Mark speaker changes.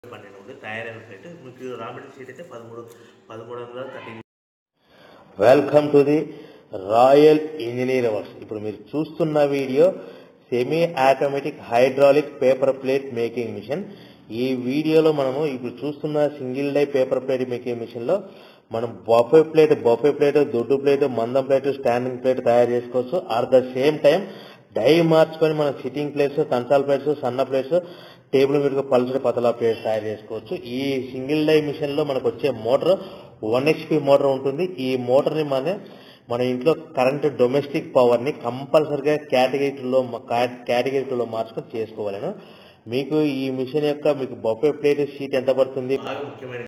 Speaker 1: పన్నెండు ఉంది తయారైన ప్లేట్ మీకు రా మెటీరియల్ షీట్ అయితే పదమూడు పదమూడు వందల thirty
Speaker 2: welcome to the royal engineer works ఇప్పుడు మీరు చూస్తున్న video semi automatic hydraulic paper plate making machine ఈ వీడియోలో మనము ఇప్పుడు చూస్తున్న single die paper plate making machine లో మనం బఫే ప్లేట్ బఫే ప్లేట్ దొడ్డు ప్లేట్ మందం ప్లేట్ స్టాండింగ్ ప్లేట్ తయారు చేసుకోవచ్చు at the same time die మార్చుకొని మనం సిట్టింగ్ ప్లేట్స్ కంచాల ప్లేట్స్ సన్న ప్లేట్స్ టేబుల్ మీద పల్సర్ పతలా ప్లేట్స్ తయారు చేసుకోవచ్చు ఈ సింగిల్ డై మిషన్ లో మనకు వచ్చే మోటార్ వన్ హెచ్పి మోటార్ ఉంటుంది ఈ మోటార్ ని మన మన ఇంట్లో కరెంట్ డొమెస్టిక్ పవర్ ని కంపల్సరిగా కేటగిరీలో కేటగిరీలో మార్చుకొని చేసుకోవాలను మీకు ఈ మిషన్ యొక్క మీకు బొఫే ప్లేట్ షీట్ ఎంత పడుతుంది
Speaker 1: బాగా ముఖ్యమైన